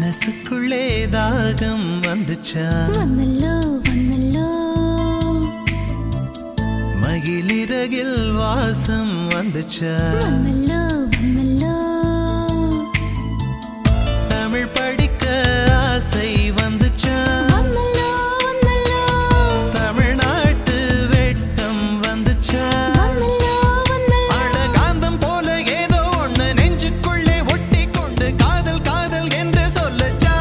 மனசுக்குள்ளே தாகம் வந்துச்சா വന്നല്ലോ വന്നല്ലോ மகிழிறகில் வாசம் வந்துச்சா വന്നല്ലോ വന്നല്ലോ தமிழ் படிக்க ஆசை வந்துச்சா വന്നല്ലോ വന്നല്ലോ தமிழ்நாட்டு வெட்கம் வந்துச்சா വന്നല്ലോ വന്നല്ലോ அழகாந்தம் போல ஏதோ ஒண்ணு நெஞ்சுக்குள்ளே ஒட்டி கொண்டு காதல் காதல் என்று சொல்லச்சா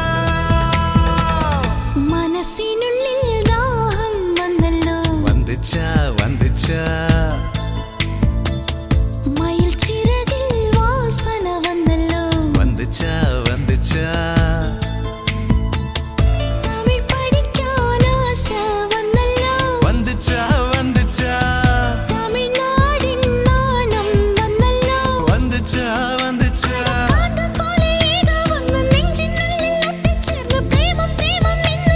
മനസ്സിനുള്ളിൽ ദാഹം വന്നല്ലോ வந்துச்சா வந்துச்சா മയിൽ ചിറകിൽ വാസന വന്നല്ലോ வந்துச்சா வந்துச்சா തമിഴ് പഠിക്കാൻ ആശ വന്നല്ലോ வந்துச்சா வந்துச்சா തമിഴ്നാടിൻ നാണം വന്നല്ലോ வந்துச்சா வந்துச்சா കാന്തം പോലെ ഏതോ ഒന്ന് നെഞ്ചിനുള്ളിൽ ഒട്ടിച്ചേർന്ന് പ്രേമം പ്രേമം എന്ന്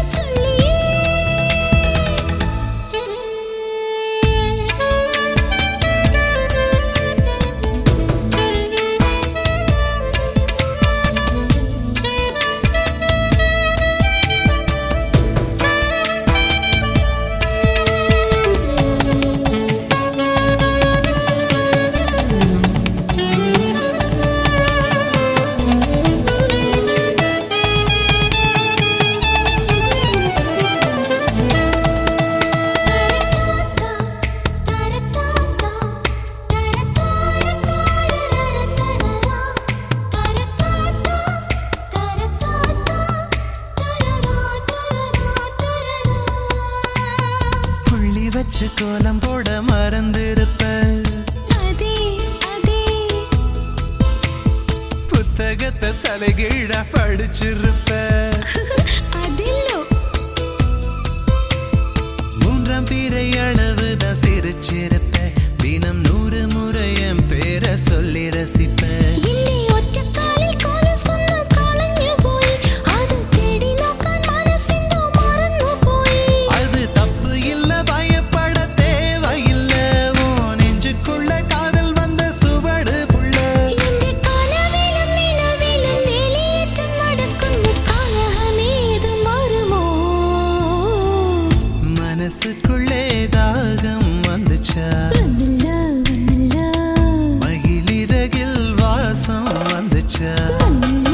புள்ளி வச்சு கோலம் போட மறந்திருப்ப അതേ അതേ புத்தகத்தை தலைகீழா படிச்சிருப்ப അതില്ലോ மூன்றாம் பிறை அளவுதான் சிரிச்சிருப்ப தினம் நூறு முறை என் பேரை சொல்லி ரசிப்ப നിന്നെ ഒറ്റക്കാലിൽ കൊലസൊന്ന് കളഞ്ഞുപോയി അത് തേടി നോക്കാൻ മനസ്സെന്തോ മറന്നുപോയി அது தப்பு இல்ல பயப்பட தேவையில்ல உன் நெஞ்சுக்குள்ள காதல் வந்த சுவடு புள்ள എന്റെ കനവിലും നിലവിലും വേലിയേറ്റം നടക്കുന്ന കലഹമേതും വരുമോ மனசுக்குள்ளே தாகம் வந்துச்சா വന്നില്ല വന്നില്ല மகிழிறகில் வாசம் வந்துச்சா വന്നില്ല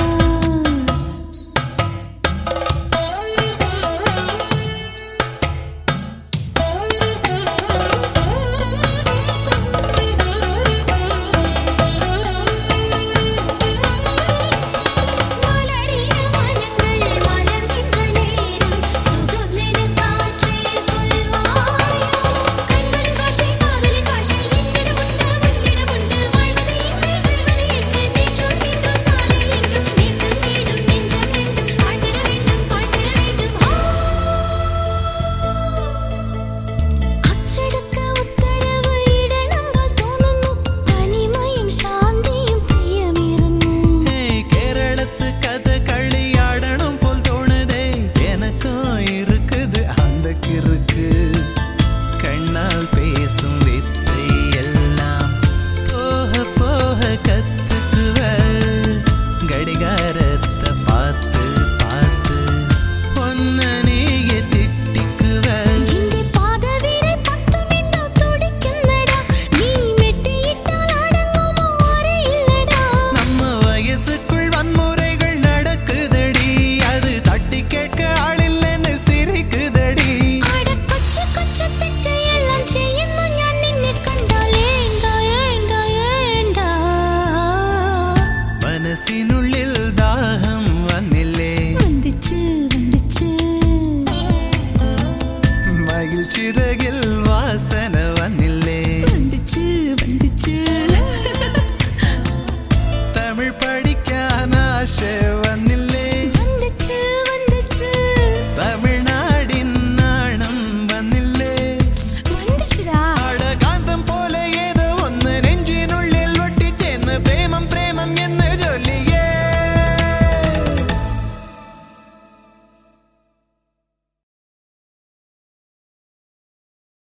മലരിയ വനങ്ങൾ മലർകിன்ற നേരം സുഖം നിനക്കാற்றே சொல்வாயோ கண்களின் பாஷை காதலின் பாஷை என்னிடமுண்டு உன்னிடமுண்டு வாழ்வது எங்கே வெல்வது எங்கே நேற்றும் இன்றும் நாளை என்றும் நேசம் தேடும் நெஞ்சம் ரெண்டும் வாழ்ந்திட வேண்டும் வாழ்ந்திட வேண்டும் അച്ചടക്ക ഉത്തരവ് ഇടണമ്പോൾ തോന്നുന്നു തനിമയും ശാന്തിയും പ്രിയമേറുന്നു ஏய், கேரளத்து கதை களியாடணும் போல் தோணுதே எனக்கும் இருக்குது அந்த கிறுக்கு கண்ணால் பேசும் வித்தை எல்லாம் போக போக கத்துக்குவ கடிகாரத்தை பார்த்து பார்த்து ஒன்ன நீயே திட்டிக்குவ എന്റെ പാദവിരൽ പത്ത് മിനിറ്റ് തുടിക്കുന്നടാ നീ മെട്ടിയിട്ടാൽ അടങ്ങുമോ അറിയില്ലടാ நம்ம வயசுக்குள் வன்முறைகள் நடக்குதடி அது தட்டி கேட்க ஆளில்லைன்னு சிரிக்குதடி അട കൊച്ചു കൊച്ചു തെറ്റെല്ലാം ചെയ്യുന്നു ഞാൻ നിന്നെ കണ്ടാൽ ഏണ്ട ഏണ്ട ഏണ്ട മനസ്സിനുള്ളിൽ ദാഹം വന്നില്ലേ വന്നിച്ച് വന്നിച്ച് മകിൽ ചിറകിൽ വാസന വന്നില്ലേ വന്നിച്ച് വന്നിച്ച് തമിഴ് പഠിക്കാൻ ആശ